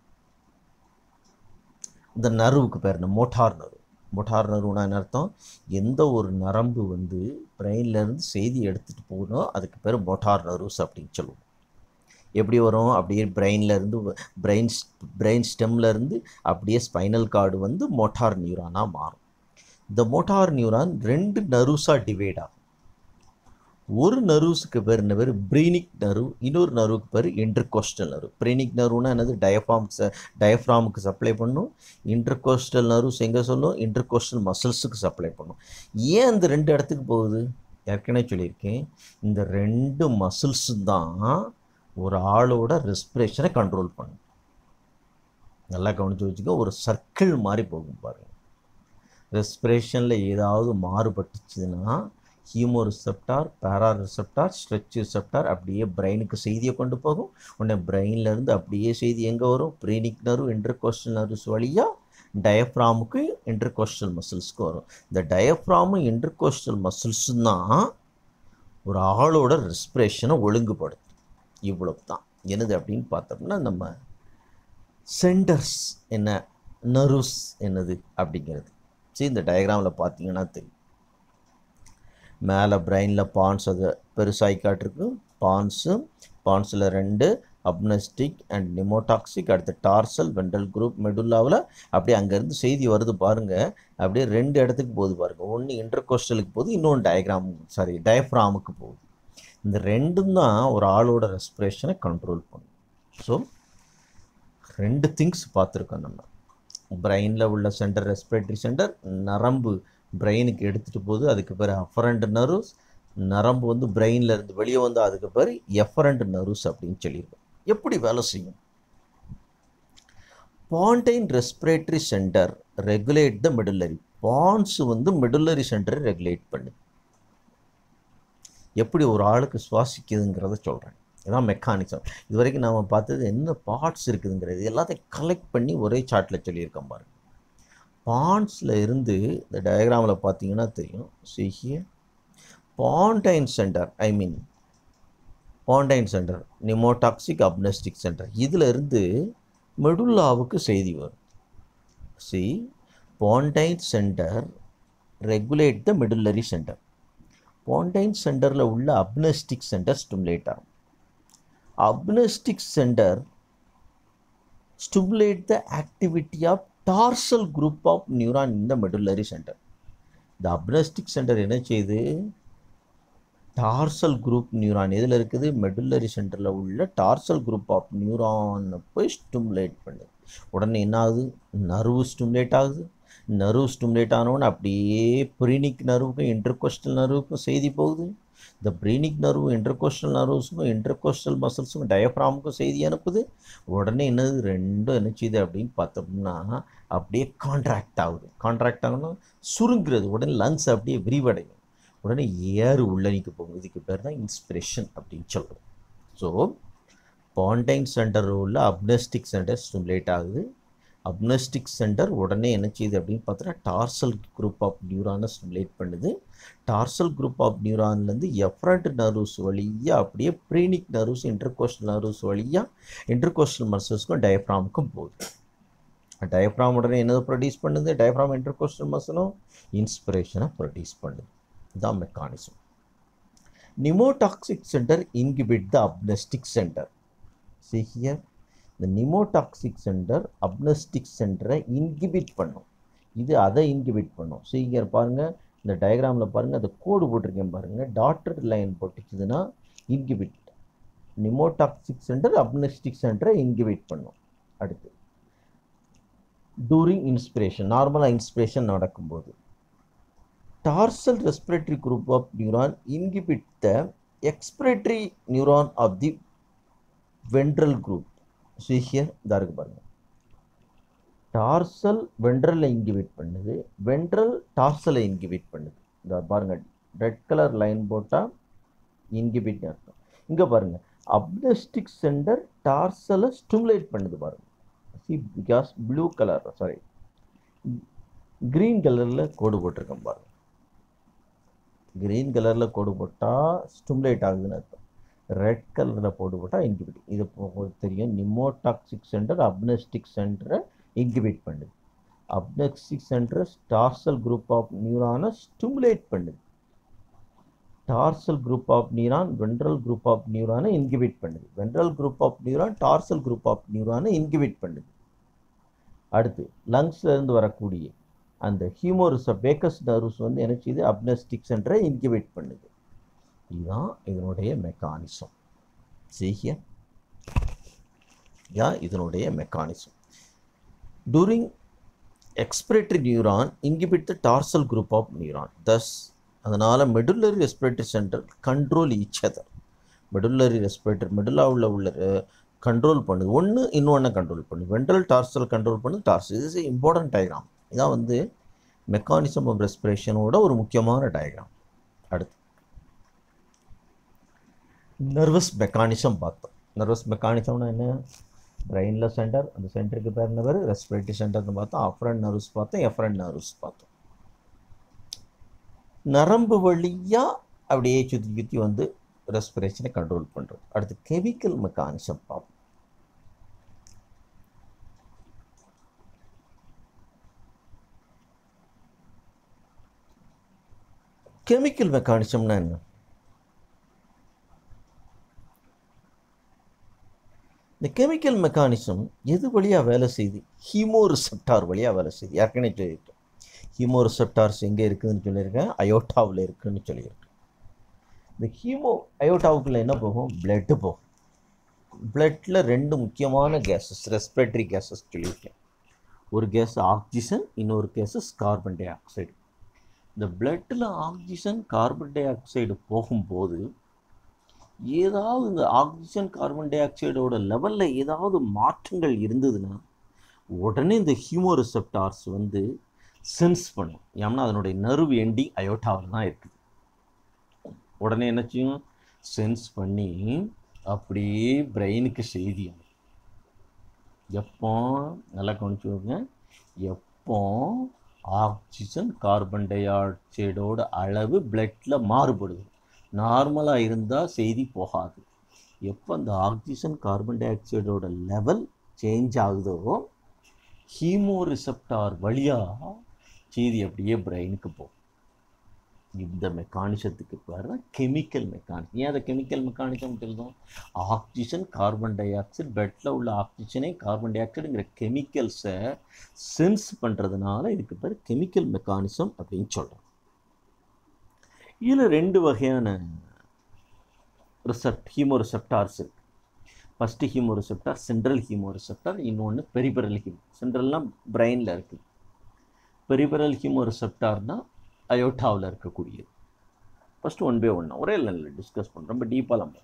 இந்த நர்வுக்கு பேர் என்ன மோட்டார் நர்வு மோட்டார் நர்வுனா என்ன அர்த்தம் எந்த ஒரு நரம்பு வந்து பிரெயின்லேருந்து செய்தி எடுத்துகிட்டு போகணும் அதுக்கு பேர் மோட்டார் நர்வ்ஸ் அப்படின்னு சொல்லுவோம் எப்படி வரும் அப்படியே பிரெயின்லேருந்து பிரெயின் பிரெயின் ஸ்டெம்லேருந்து அப்படியே ஸ்பைனல் கார்டு வந்து மோட்டார் நியூரானாக மாறும் இந்த மோட்டார் நியூரான் ரெண்டு நர்வ்ஸாக டிவைட் ஆகும் ஒரு நர்வ்ஸுக்கு பேர் என்ன பேர் பிரீனிக் நர்வ் இன்னொரு நர்வுக்கு பேர் இன்டர்கோஸ்டல் நர்வ் பிரீனிக் நர்வ்னா என்னது டயஃபார்ம்ஸ் டயஃப்ராமுக்கு சப்ளை பண்ணும் இன்டர்கோஸ்டல் நர்வ்ஸ் எங்கே சொல்லும் இன்டர்கோஸ்டல் மசில்ஸுக்கு சப்ளை பண்ணும் ஏன் அந்த ரெண்டு இடத்துக்கு போகுது ஏற்கனவே சொல்லியிருக்கேன் இந்த ரெண்டு மசில்ஸ் தான் ஒரு ஆளோட ரெஸ்பிரேஷனை கண்ட்ரோல் பண்ணும் நல்லா கவனித்து வச்சுக்கோ ஒரு சர்க்கிள் மாதிரி போகும் பாருங்கள் ரெஸ்பிரேஷனில் ஏதாவது மாறுபட்டுச்சுன்னா chemoreceptor baroreceptor stretch receptor அப்படியே பிரெயினுக்கு செய்தியை கொண்டு போகும் உடனே பிரெயின்லேருந்து அப்படியே செய்தி எங்கே வரும் பிரீனிக் நர்வ் இன்டர்கோஸ்டல் நர்வ்ஸ் வழியாக டயஃப்ராமுக்கு இன்டர்கோஸ்டல் மசில்ஸ்க்கு வரும் இந்த டயஃப்ராமும் இன்டர்கோஸ்டல் மசில்ஸும் தான் ஒரு ஆளோட ரெஸ்பிரேஷனை ஒழுங்குபடுத்தும் இவ்வளவு தான் என்னது அப்படின்னு பார்த்தோம்னா நம்ம சென்டர்ஸ் என்ன நர்வ்ஸ் என்னது அப்படிங்கிறது சரி இந்த டயக்ராமில் பார்த்தீங்கன்னா தெரியும் மேலே பிரெயினில் பான்ஸ் அது பெருசாகி காட்டிருக்கு பான்ஸு பான்ஸில் ரெண்டு அப்னஸ்டிக் அண்ட் நிமோடாக்சிக் அடுத்து டார்சல் வென்ட்ரல் குரூப் மெடுல்லாவில் அப்படியே அங்கேருந்து செய்தி வருது பாருங்கள் அப்படியே ரெண்டு இடத்துக்கு போகுது பாருங்கள் ஒன்று இன்டர்கோஸ்டலுக்கு போகுது இன்னொன்று டயக்ராம் சாரி டயஃப்ராமுக்கு போகுது இந்த ரெண்டும் தான் ஒரு ஆளோட ரெஸ்பிரேஷனை கண்ட்ரோல் பண்ணும் ஸோ ரெண்டு திங்ஸ் பார்த்துருக்கோம் நம்ம பிரெயினில் உள்ள சென்டர் ரெஸ்பிரேட்டரி சென்டர் நரம்பு பிரெயினுக்கு எடுத்துகிட்டு போகுது அதுக்கு பேர் அஃபரண்ட் நர்வ்ஸ் நரம்பு வந்து பிரெயினில் இருந்து வெளியே வந்து அதுக்கு பேர் எஃபரண்ட் நர்வ்ஸ் அப்படின்னு சொல்லியிருக்கோம் எப்படி வேலை செய்யும் pontine respiratory center regulate the medullary pons வந்து மெடுலரி சென்டரை ரெகுலேட் பண்ணுது எப்படி ஒரு ஆளுக்கு சுவாசிக்குதுங்கிறத சொல்கிறேன் இதான் மெக்கானிசம் இது வரைக்கும் நாம் பார்த்தது என்ன பார்ட்ஸ் இருக்குதுங்கிறது எல்லாத்தையும் கலெக்ட் பண்ணி ஒரே சார்ட்டில் சொல்லியிருக்கோம் பாருங்க பான்ஸில் இருந்து இந்த டயக்ராமில் பார்த்தீங்கன்னா தெரியும் see here pontine center I mean pontine center pneumotaxic apneustic center இதில் இருந்து மெடுல்லாவுக்கு செய்தி வரும் see pontine center regulate the medullary center pontine சென்டரில் உள்ள அப்னஸ்டிக் சென்டர் ஸ்டிமுலேட் ஆகும் apneustic center stimulate the activity of dorsal group of neuron இந்த medullary center இந்த அப்னஸ்டிக் சென்டர் என்ன செய்யுது டார்சல் குரூப் நியூரான் எதில் இருக்குது மெடுல்லரி சென்டரில் உள்ள டார்சல் குரூப் ஆஃப் நியூரானை போய் ஸ்டிமுலேட் பண்ணுது உடனே என்ன ஆகுது நர்வு ஸ்டிமுலேட் ஆகுது நர்வ் ஸ்டிமுலேட் ஆனவொன்னு அப்படியே ப்ரீனிக் நர்வுக்கும் இன்டர்கோஸ்டல் நர்வுக்கும் செய்தி போகுது இந்த ப்ரீனிக் நர்வு இன்டர்கோஸ்டல் நர்வ்ஸுக்கும் இன்டர்கோஸ்டல் மசில்ஸுக்கும் டயஃப்ராமுக்கும் செய்தி அனுப்புது உடனே என்னது ரெண்டும் என்ன செய்யுது அப்படின்னு பார்த்தோம்னா அப்படியே கான்ட்ராக்ட் ஆகுது கான்ட்ராக்ட் ஆகணும் சுருங்குறது உடனே லங்ஸ் அப்படியே விரிவடையும் உடனே ஏறு உள்ளனிக்கு போகும் இதுக்கு பேர் தான் இன்ஸ்பிரேஷன் அப்படின்னு சொல்கிறோம் ஸோ பாண்டைன் சென்டர் உள்ள அப்னஸ்டிக் சென்டர் ஸ்டிமுலேட் ஆகுது அப்னஸ்டிக் சென்டர் உடனே என்ன செய்யுது அப்படின்னு பார்த்தோன்னா டார்சல் குரூப் ஆஃப் நியூரானை ஸ்டிமுலேட் பண்ணுது டார்சல் குரூப் ஆஃப் நியூரான்லேருந்து எஃப்ரண்ட் நர்வ்ஸ் வழியாக அப்படியே ப்ரீனிக் நர்வ்ஸ் இன்டர்கோஸ்டல் நர்வ்ஸ் வழியாக இன்டர்கோஸ்டல் மசில்ஸ்க்கும் டயஃப்ராமுக்கும் போகுது டயஃப்ராம் உடனே என்னது ப்ரொடியூஸ் பண்ணுது டயஃப்ராம் இன்டர்கோஸ்டல் மசிலும் இன்ஸ்பிரேஷனை ப்ரொடியூஸ் பண்ணுது இதுதான் mechanism pneumotaxic center inhibit the apneustic center see here இந்த நிமோடாக்சிக் சென்டர் அப்னஸ்டிக் சென்டரை இன்கிபிட் பண்ணும் இது அதை இன்கிபிட் பண்ணும் see here பாருங்கள் இந்த டயக்ராமில் பாருங்கள் அந்த கோடு போட்டிருக்கேன் பாருங்கள் டாட்டட் லைன் போட்டுச்சுதுன்னா இன்கிபிட் நிமோடாக்சிக் சென்டர் அப்னஸ்டிக் சென்டரை இன்கிபிட் பண்ணும் அடுத்து டூரிங் இன்ஸ்பிரேஷன் நார்மலாக இன்ஸ்பிரேஷன் நடக்கும்போது dorsal respiratory group of neuron inhibit the expiratory neuron of the ventral group see here இதாக இருக்கு பாருங்கள் டார்சல் வென்ட்ரலை இன்கிபிட் பண்ணுது வென்ட்ரல் டார்சலை இன்கிபிட் பண்ணுது இந்த பாருங்கள் ரெட் கலர் லைன் போட்டால் இன்கிபிட் அர்த்தம் இங்கே பாருங்கள் அப்னஸ்டிக் சென்டர் டார்சலை ஸ்டிமுலேட் பண்ணுது பாருங்கள் see because blue colour sorry green கலரில் கோடு போட்டிருக்கேன் பாருங்கள் க்ரீன் கலரில் கோடு போட்டால் ஸ்டிமுலேட் ஆகுதுன்னு அர்த்தம் ரெட் கலரில் போட்டு போட்டால் இன்கிபிட் இது உங்களுக்கு தெரியும் நிமோடாக்சிக் சென்டர் அப்னஸ்டிக் சென்டரை இன்கிபிட் பண்ணுது apneustic center dorsal group of நியூரானை ஸ்டிமுலேட் பண்ணுது dorsal group of neuron ventral group of நியூரானை இன்கிபிட் பண்ணுது ventral group of neuron dorsal group of நியூரானை இன்கிபிட் பண்ணுது அடுத்து லங்ஸில் இருந்து வரக்கூடிய அந்த ஹியூமோரிஸ் பேக்கஸ் நர்வ்ஸ் வந்து என்ன செய்யுது அப்னஸ்டிக் சென்டரை இன்கிபிட் பண்ணுது இதுதான் இதனுடைய மெக்கானிசம் சீக்கிய யா இதனுடைய mechanism during expiratory neuron inhibit the dorsal group of neuron thus அதனால் medullary respiratory center control each other medullary respirator மெடுலாவில் உள்ள கண்ட்ரோல் பண்ணுது ஒன்று இன்னொன்று கண்ட்ரோல் பண்ணுது வென்ட்ரல் டார்சல் கண்ட்ரோல் பண்ணுது டார்சல் இது இஸ் இம்பார்ட்டன்ட் டயக்ராம் இதான் வந்து மெக்கானிசம் ஆஃப் ரெஸ்பிரேஷனோட ஒரு முக்கியமான டயக்ராம் அடுத்து நர்வஸ் மெக்கானிசம் பார்த்தோம் நர்வஸ் மெக்கானிசம்னா என்ன பிரெயினில் சென்டர் அந்த சென்டருக்கு பேர் என்ன பேர் ரெஸ்பிரேட்டரி சென்டர்னு பார்த்தோம் அஃப்ரண்ட் நர்வ்ஸ் பார்த்தோம் எஃப்ரண்ட் நர்வ்ஸ் பார்த்தோம் நரம்பு வழியாக அப்படியே சுற்றி சுற்றி வந்து ரெஸ்பிரேஷனை கண்ட்ரோல் பண்ணுறது அடுத்து கெமிக்கல் மெக்கானிசம் பார்ப்போம் கெமிக்கல் மெக்கானிசம்னா என்ன இந்த கெமிக்கல் மெக்கானிசம் எது வழியாக வேலை செய்யுது ஹீமோ ரிசெப்டார் வழியாக வேலை செய்யுது ஏற்கனவே சொல்லியிருக்கேன் ஹீமோ ரிசெப்டார்ஸ் எங்கே இருக்குதுன்னு சொல்லியிருக்கேன் அயோட்டாவில் இருக்குதுன்னு சொல்லியிருக்கேன் இந்த ஹீமோ அயோட்டாவுக்குள்ளே என்ன போகும் பிளட்டு போகும் பிளட்டில் ரெண்டு முக்கியமான கேஸஸ் ரெஸ்பிரேட்டரி கேஸஸ் சொல்லியிருக்கேன் ஒரு கேஸ் ஆக்சிஜன் இன்னொரு கேஸஸ் கார்பன் டை ஆக்சைடு இந்த பிளட்டில் ஆக்சிஜன் கார்பன் டை ஆக்சைடு போகும்போது ஏதாவது இந்த ஆக்சிஜன் கார்பன் டை ஆக்சைடோட லெவலில் ஏதாவது மாற்றங்கள் இருந்ததுன்னா உடனே இந்த ஹியூமோ ரிசெப்டார்ஸ் வந்து சென்ஸ் பண்ணும் ஏன்னா அதனுடைய நர்வ் எண்டி அயோட்டாவில் தான் இருக்குது உடனே என்ன செய்யும் சென்ஸ் பண்ணி அப்படியே பிரெயினுக்கு செய்தி அனுப்பும் எப்போ நல்லா கவனிச்சுக்கோங்க எப்போ ஆக்சிஜன் கார்பன் டை ஆக்சைடோட அளவு பிளட்டில் மாறுபடுது நார்மலாக இருந்தால் செய்தி போகாது எப்போ அந்த ஆக்சிஜன் கார்பன் டை ஆக்சைடோட லெவல் சேஞ்ச் ஆகுதோ ஹீமோ ரிசெப்டார் வழியாக செய்தி அப்படியே பிரெயினுக்கு போகும் இந்த மெக்கானிசத்துக்கு பேர் தான் கெமிக்கல் மெக்கானிசம் ஏன் அதை கெமிக்கல் மெக்கானிசம் சொல்லுதோம் ஆக்சிஜன் கார்பன் டை ஆக்சைடு பெட்டில் உள்ள ஆக்சிஜனை கார்பன் டை ஆக்சைடுங்கிற கெமிக்கல்ஸை சென்ஸ் பண்ணுறதுனால இதுக்கு பேர் கெமிக்கல் மெக்கானிசம் அப்படின்னு சொல்கிறோம் இதில் ரெண்டு வகையான ரிசெப்ட் ஹீமோ ரிசெப்டார்ஸ் இருக்குது first chemoreceptor central chemoreceptor இன்னொன்று பெரிபரல் ஹீமோ சென்ட்ரல்லாம் பிரெயினில் இருக்குது பெரிபரல் ஹீமோ ரிசெப்டார்னால் அயோட்டாவில் இருக்கக்கூடியது ஃபஸ்ட்டு ஒன் பை ஒன் ஒரே லெவலில் டிஸ்கஸ் பண்ணுறோம் ரொம்ப டீப்பாக நம்ம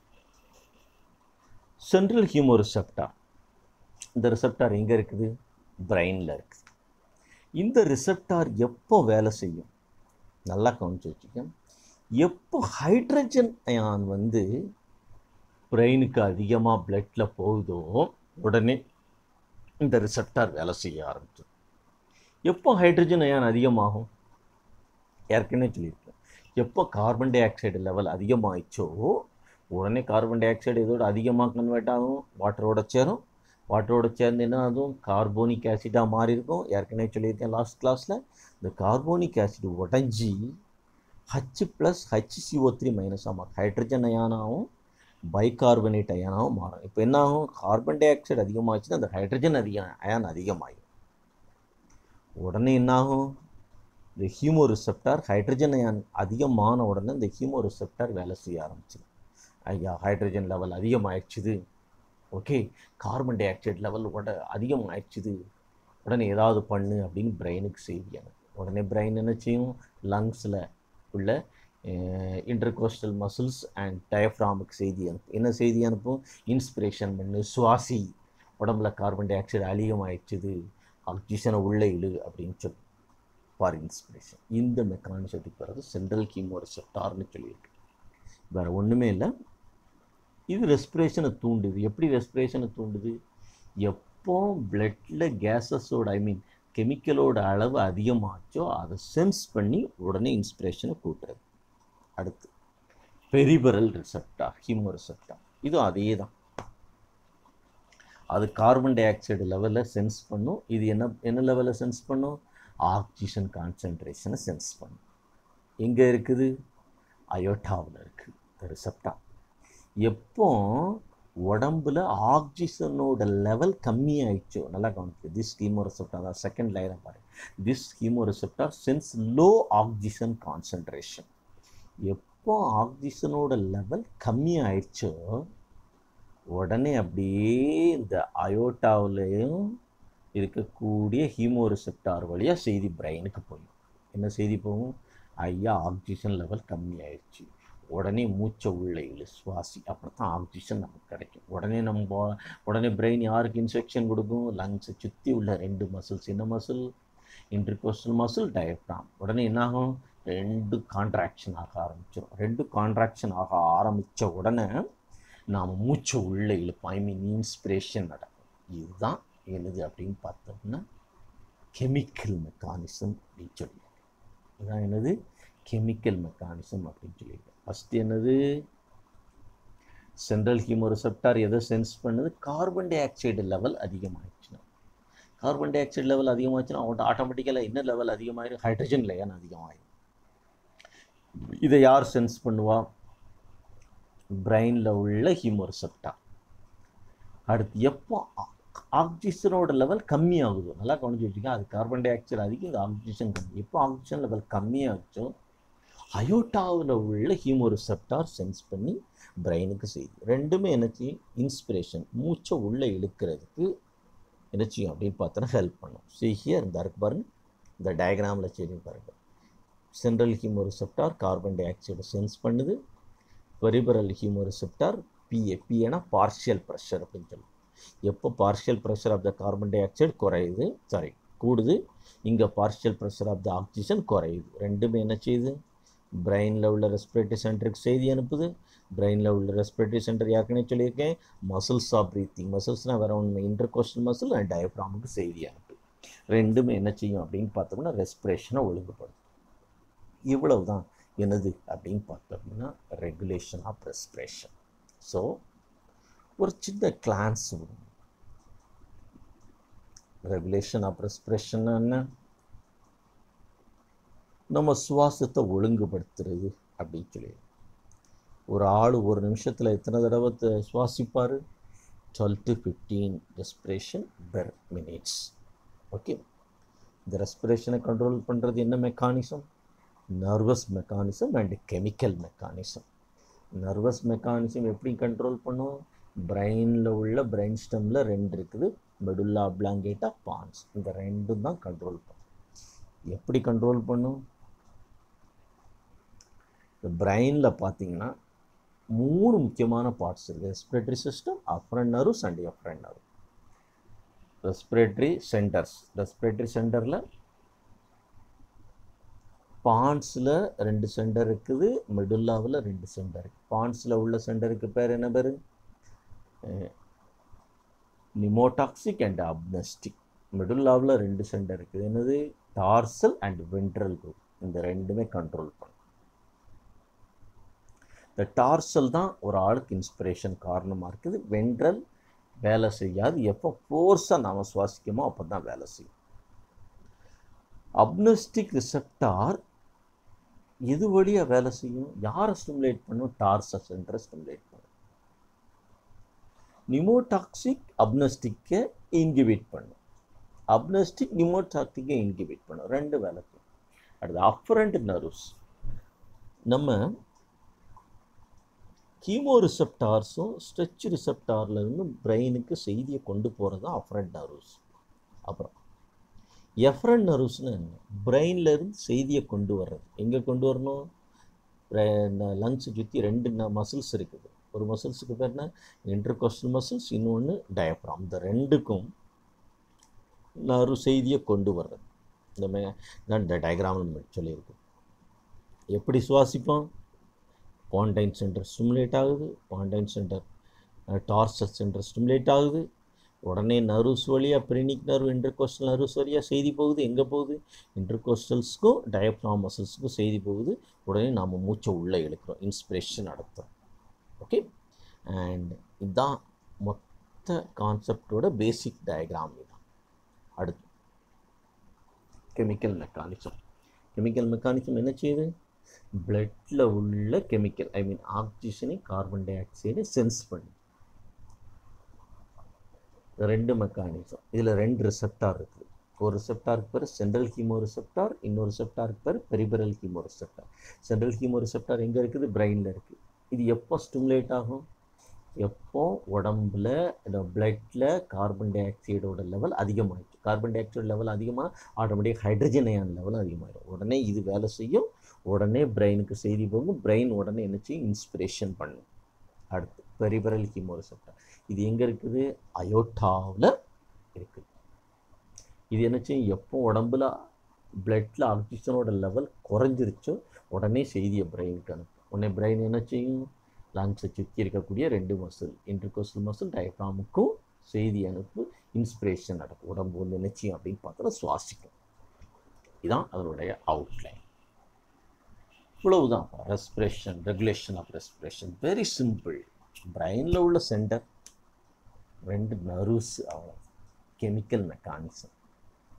சென்ட்ரல் ஹியூமோ ரிசெப்டார் இந்த ரிசெப்டார் எங்கே இருக்குது பிரெயினில் இருக்குது இந்த ரிசெப்டார் எப்போ வேலை செய்யும் நல்லா கவனிச்சு வச்சுக்க எப்போ ஹைட்ரஜன் அயான் வந்து பிரெயினுக்கு அதிகமாக பிளட்டில் போகுதோ உடனே இந்த ரிசெப்டார் வேலை செய்ய ஆரம்பிச்சிடும் எப்போ ஹைட்ரஜன் அயான் அதிகமாகும் ஏற்கனவே சொல்லியிருக்கேன் எப்போ கார்பன் டை ஆக்சைடு லெவல் அதிகமாகிச்சோ உடனே கார்பன் டை ஆக்சைடு இதோட அதிகமாக கன்வெர்ட் ஆகும் வாட்டரோட சேரும் வாட்டரோட சேர்ந்து என்ன ஆகும் கார்போனிக் ஆசிடாக மாறி இருக்கும் ஏற்கனவே சொல்லியிருக்கேன் லாஸ்ட் கிளாஸில் இந்த கார்போனிக் ஆசிட் உடஞ்சி ஹச் ப்ளஸ் ஹச்சிசிஓ த்ரீ மைனஸாக மாறும் ஹைட்ரஜன் அயானாகவும் பைகார்பனேட் அயானாகவும் மாறும் இப்போ என்ன ஆகும் கார்பன் டை ஆக்சைடு அதிகமாகிடுச்சுன்னா அந்த ஹைட்ரஜன் அதிகம் அயான் அதிகமாகும் உடனே என்னாகும் இந்த ஹீமோ ரிசெப்டார் ஹைட்ரஜன் அயான் அதிகமான உடனே இந்த ஹீமோ ரிசெப்டார் வேலை செய்ய ஆரம்பிச்சிடும் ஐயா ஹைட்ரஜன் லெவல் அதிகமாகிடுச்சுது okay carbon dioxide level உட அதிகமாகிடுச்சுது உடனே ஏதாவது பண்ணு அப்படின்னு பிரெயினுக்கு செய்தி அனுப்பும் உடனே பிரெயின் என்ன செய்யும் லங்ஸில் உள்ள இன்டர்கோஸ்டல் மசில்ஸ் அண்ட் டயஃப்ராமுக்கு செய்தி அனுப்பும் என்ன செய்தி அனுப்பும் இன்ஸ்பிரேஷன் பண்ணு சுவாசி உடம்புல கார்பன் டை ஆக்சைடு அதிகமாகிடுச்சுது ஆக்சிஜனை உள்ளே இழு அப்படின்னு சொல்லி ஃபார் இன்ஸ்பிரேஷன் இந்த மெக்கானிசத்துக்கு பிறகு சென்ட்ரல் கீமோ ரிசெப்டார்னு சொல்லியிருக்கு வேறு ஒன்றுமே இல்லை இது ரெஸ்பிரேஷனை தூண்டுது எப்படி ரெஸ்பிரேஷனை தூண்டுது எப்போ பிளட்டில் கேஸஸோட ஐ மீன் கெமிக்கலோட அளவு அதிகமாச்சோ அதை சென்ஸ் பண்ணி உடனே இன்ஸ்பிரேஷனை கூட்டுறது அடுத்து பெரிபரல் ரிசெப்டார் ஹீமோ ரிசெப்டார் இதுவும் அதே தான் அது கார்பன் டை ஆக்சைடு லெவலில் சென்ஸ் பண்ணும் இது என்ன என்ன லெவலில் சென்ஸ் பண்ணும் ஆக்சிஜன் கான்சன்ட்ரேஷனை சென்ஸ் பண்ணும் எங்கே இருக்குது அயோட்டாவில் இருக்குது இந்த ரிசெப்டார் எப்போ உடம்புல ஆக்சிஜனோட லெவல் கம்மியாயிடுச்சோ நல்லா கவனிச்சு திஸ் ஹீமோ ரிசெப்டார் தான் செகண்ட் லைனை பாரு this chemoreceptor sense low oxygen concentration எப்போ ஆக்சிஜனோட லெவல் கம்மியாயிடுச்சோ உடனே அப்படியே இந்த அயோட்டாவிலையும் இருக்கக்கூடிய ஹீமோ ரிசெப்டார் வழியாக செய்தி பிரெயினுக்கு போகும் என்ன செய்தி போகும் ஐயா ஆக்சிஜன் லெவல் கம்மியாயிடுச்சு உடனே மூச்சை உள்ள இழு சுவாசி அப்படி தான் ஆக்சிஜன் நமக்கு கிடைக்கும் உடனே நம்ம உடனே பிரெயின் யாருக்கு இன்ஸ்ட்ரக்ஷன் கொடுக்கும் லங்ஸை சுற்றி உள்ள ரெண்டு மசில்ஸ் என்ன மசில் இன்டர்கோஸ்டல் மசில் டயப்ராம் உடனே என்னாகும் ரெண்டு கான்ட்ராக்ஷன் ஆக ஆரம்பிச்சிடும் ரெண்டு கான்ட்ராக்ஷன் ஆக ஆரம்பித்த உடனே நாம் மூச்சை உள்ளே இழுப்போம் ஐ மீன் இன்ஸ்பிரேஷன் நடக்கும் இதுதான் என்னது அப்படின்னு பார்த்தோம்னா கெமிக்கல் மெக்கானிசம் அப்படின்னு சொல்லியிருக்கேன் இதுதான் என்னது கெமிக்கல் மெக்கானிசம் அப்படின்னு சொல்லியிருக்கேன் ஃபஸ்ட்டு என்னது சென்ட்ரல் ஹீமோ ரிசெப்டார் எதை சென்ஸ் பண்ணுது கார்பன் டை ஆக்சைடு லெவல் அதிகமாகிடுச்சுன்னா கார்பன் டை ஆக்சைடு லெவல் அதிகமாச்சுன்னா அவங்கள்ட்ட ஆட்டோமேட்டிக்கலாக என்ன லெவல் அதிகமாகிடும் ஹைட்ரஜன் லேயன் அதிகமாகிடும் இதை யார் சென்ஸ் பண்ணுவா பிரெயினில் உள்ள ஹீமோரிசெப்டா அடுத்து எப்போ ஆக்சிஜனோட லெவல் கம்மியாகுதோ நல்லா கவனிச்சு வச்சுக்கோங்க அது கார்பன் டை ஆக்சைடு அதிகம் இந்த ஆக்சிஜன் கம்மி எப்போ ஆக்சிஜன் லெவல் கம்மியாச்சோ அயோட்டாவில் உள்ள ஹீமோரிசெப்டார் சென்ஸ் பண்ணி பிரெயினுக்கு செய்யுது ரெண்டுமே எனர்ஜி இன்ஸ்பிரேஷன் மூச்சை உள்ளே இழுக்கிறதுக்கு என்ன செய்யும் அப்படின்னு பார்த்தோன்னா ஹெல்ப் பண்ணும் சி ஹியர் இந்த இருக்கு பாருங்க இந்த டயக்ராமில் சரி பாருங்க சென்ட்ரல் ஹீமோரிசெப்டார் கார்பன் டை ஆக்சைடை சென்ஸ் பண்ணுது பெரிபரல் ஹீமோரிசெப்டார் பிஏ பிஏனா பார்ஷியல் ப்ரெஷர் அப்படின்னு சொல்லுவோம் எப்போ partial pressure of the carbon dioxide குறையுது சாரி கூடுது இங்கே partial pressure of the oxygen குறையுது ரெண்டுமே என்ன செய்யுது பிரெயினில் உள்ள ரெஸ்பிரேட்டரி சென்டருக்கு செய்தி அனுப்புது பிரெயினில் உள்ள ரெஸ்பிரேட்டரி சென்டர் ஏற்கனவே சொல்லியிருக்கேன் மசில்ஸ் ஆஃப் ப்ரீத்திங் மசில்ஸ்னால் வேற ஒன்று இன்டர்கோஸ்டல் மசில் அண்ட் டயப்ராமுக்கு செய்தி அனுப்புது ரெண்டுமே என்ன செய்யும் அப்படின்னு பார்த்தோம்னா ரெஸ்பிரேஷனை ஒழுங்குபடுத்தும் இவ்வளவு தான் என்னது அப்படின்னு பார்த்தோம்னா ரெகுலேஷன் ஆஃப் ரெஸ்பிரேஷன் ஸோ ஒரு சின்ன கிளான்ஸ் ரெகுலேஷன் ஆஃப் ரெஸ்பிரேஷன் என்ன நம்ம சுவாசத்தை ஒழுங்குபடுத்துறது அப்படின்னு சொல்லி ஒரு ஆள் ஒரு நிமிஷத்தில் எத்தனை தடவை த- சுவாசிப்பார் twelve to fifteen respiration per minutes okay இந்த ரெஸ்பிரேஷனை கண்ட்ரோல் பண்ணுறது என்ன mechanism nervous mechanism and chemical mechanism nervous mechanism எப்படி கண்ட்ரோல் பண்ணும் பிரெயினில் உள்ள பிரெயின் ஸ்டெம்மில் ரெண்டு இருக்குது மெடுல்லா பிளாங்கேட்டா பான்ஸ் இந்த ரெண்டும் தான் கண்ட்ரோல் பண்ணும் எப்படி கண்ட்ரோல் பண்ணும் இந்த பிரெயினில் பார்த்தீங்கன்னா மூணு முக்கியமான பார்ட்ஸ் இருக்குது respiratory system afferent nerves and efferent nerve respiratory centers respiratory சென்டரில் பான்ஸில் ரெண்டு சென்டர் இருக்குது மெடுல்லாவில் ரெண்டு சென்டர் இருக்குது பான்ஸில் உள்ள சென்டருக்கு பேர் என்ன பேர் நிமோடாக்சிக் அண்ட் அப்னஸ்டிக் மெடுல்லாவில் ரெண்டு சென்டர் இருக்குது என்னது டார்சல் அண்ட் வென்ட்ரல் குரூப் இந்த ரெண்டுமே கண்ட்ரோல் பண்ணும் இந்த டார்சல் தான் ஒரு ஆளுக்கு இன்ஸ்பிரேஷன் காரணமாக இருக்குது வென்ட்ரல் வேலை செய்யாது எப்போ ஃபோர்ஸாக நாம் சுவாசிக்கமோ அப்போ தான் வேலை செய்யும் அப்னஸ்டிக் ரிசெப்டார் எது வழியாக வேலை செய்யும் யாரை ஸ்டிமுலேட் பண்ணும் டார்சல் சென்டரை ஸ்டிமுலேட் பண்ணும் நிமோடாக்சிக் அப்னஸ்டிக்கை இன்கிபிட் பண்ணும் அப்னஸ்டிக் நிமோடாக்டிக்கை இன்கிபிட் பண்ணும் ரெண்டு வேலை செய்யும் அடுத்து அஃபரண்ட் நர்வ்ஸ் நம்ம கீமோ ரிசெப்டார்ஸும் ஸ்ட்ரெச் ரிசெப்டார்ல இருந்து பிரெயினுக்கு செய்தியை கொண்டு போகிறது தான் அஃபரண்ட் நர்வ்ஸ் அப்புறம் எஃப்ரண்ட் நர்வ்ஸ்னு என்ன பிரெயின்ல இருந்து செய்தியை கொண்டு வர்றது எங்கே கொண்டு வரணும் லங்ஸை சுற்றி ரெண்டு மசில்ஸ் இருக்குது ஒரு மசில்ஸுக்கு பேர் என்ன இன்டர்கோஸ்டல் மசில்ஸ் இன்னொன்று டயப்ராம் இந்த ரெண்டுக்கும் நர்வ் செய்தியை கொண்டு வர்றது இந்த மே நான் இந்த டயக்ராமில் சொல்லியிருக்கேன் எப்படி சுவாசிப்போம் பாண்டைன் சென்டர் ஸ்டிமுலேட் ஆகுது pontine center dorsal center stimulate ஆகுது உடனே நர்வ்ஸ் வழியாக பிரினிக் நர்வ் இன்டர்கோஸ்டல் நர்வ்ஸ் வழியாக செய்தி போகுது எங்கே போகுது இன்டர்கோஸ்டல்ஸ்க்கும் டயப்ராம் மசில்ஸ்க்கும் செய்தி போகுது உடனே நாம் மூச்சை உள்ளே இழுக்கிறோம் இன்ஸ்பிரேஷன் நடத்துகிறோம் ஓகே அண்ட் இதுதான் மொத்த கான்செப்டோட பேசிக் டயக்ராம் இதுதான் அடுத்து கெமிக்கல் மெக்கானிசம் கெமிக்கல் மெக்கானிசம் என்ன செய்யுது பிளட்டில் உள்ள கெமிக்கல் ஐ மீன் ஆக்சிஜனை கார்பன் டை ஆக்சைடை சென்ஸ் பண்ணி ரெண்டு மெக்கானிசம் இதில் ரெண்டு ரிசெப்டார் இருக்குது ஒரு ரிசெப்டாருக்கு பேர் சென்ட்ரல் ஹீமோ ரிசெப்டார் இன்னொரு ரிசெப்டாருக்கு பேர் peripheral chemoreceptor central chemoreceptor எங்கே இருக்குது பிரெயினில் இருக்குது இது எப்போ ஸ்டிமுலேட் ஆகும் எப்போ உடம்புல இந்த பிளட்டில் கார்பன் டை ஆக்சைடோட லெவல் அதிகமாகிடுச்சு கார்பன் டை ஆக்சைடு லெவல் அதிகமாக ஆட்டோமேட்டிக் ஹைட்ரஜன் அயன் லெவலும் அதிகமாகிடும் உடனே இது வேலை செய்யும் உடனே பிரெயினுக்கு செய்தி போகும் பிரெயின் உடனே என்ன செய்யும் இன்ஸ்பிரேஷன் பண்ணும் அடுத்து பெரிபரல் ஹீமோ ரிசெப்டார் இது எங்கே இருக்குது அயோட்டாவில் இருக்குது இது என்ன செய்யும் எப்போ உடம்புல பிளட்டில் ஆக்சிஜனோட லெவல் குறைஞ்சிருச்சோ உடனே செய்தியை பிரெயினுக்கு அனுப்பும் உடனே பிரெயின் என்ன செய்யும் லங்ஸை சுற்றி இருக்கக்கூடிய ரெண்டு மசில் இன்டர்கோஸ்டல் மசில் டயப்ராமுக்கும் செய்தி அனுப்பு இன்ஸ்பிரேஷன் நடக்கும் உடம்பு வந்து என்ன செய்யும் அப்படின்னு பார்த்தா சுவாசிக்கும் இதுதான் அதனுடைய அவுட்லைன் இவ்வளவுதான் respiration regulation of respiration very simple பிரெயினில் உள்ள சென்டர் ரெண்டு நர்வ்ஸ் அவ்வளோ chemical mechanism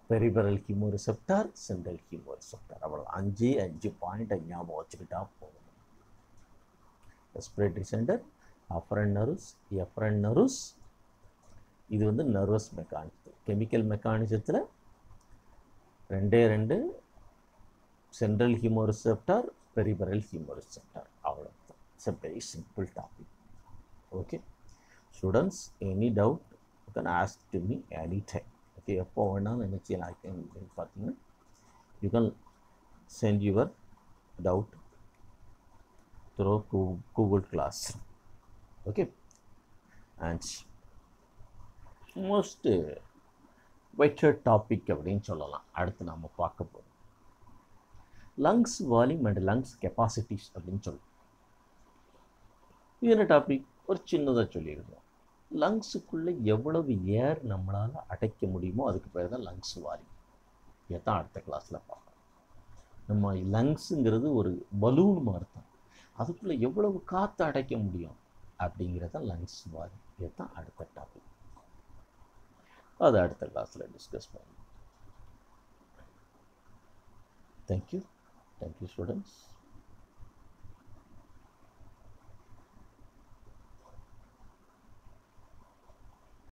peripheral chemoreceptor central chemoreceptor அவ்வளோ அஞ்சு அஞ்சு பாயிண்ட் ஞாபகம் வச்சுக்கிட்டா போதும் respiratory centre afferent nerves efferent nerves இது வந்து நர்வஸ் மெக்கானிசம் கெமிக்கல் மெக்கானிசத்தில் ரெண்டே ரெண்டு central chemoreceptor peripheral chemoreceptor அவ்வளோதான் it's a very simple topic okay students any doubt you can ask to me any time okay எப்போ வேணாலும் நினச்சி நான் பார்த்தீங்கன்னா you can send your doubt through Google class okay and most better topic அப்படின்னு சொல்லலாம் அடுத்து நாம் பார்க்க போகிறோம் lungs volume and lungs capacities அப்படின்னு சொல்லுவோம் இது என்ன டாபிக் ஒரு சின்னதாக சொல்லியிருக்கோம் லங்ஸுக்குள்ளே எவ்வளவு ஏர் நம்மளால் அடைக்க முடியுமோ அதுக்கு பேர் தான் லங்ஸ் வால்யூம் இதை தான் அடுத்த கிளாஸில் பார்க்கலாம் நம்ம லங்ஸுங்கிறது ஒரு பலூன் மாதிரி தான் அதுக்குள்ளே எவ்வளவு காற்று அடைக்க முடியும் அப்படிங்கிறத லங்ஸ் வால்யூம் இதை தான் அடுத்த டாபிக் அதை அடுத்த கிளாஸில் டிஸ்கஸ் பண்ணுவோம் தேங்க்யூ தேங்க்யூ ஸ்டூடெண்ட்ஸ்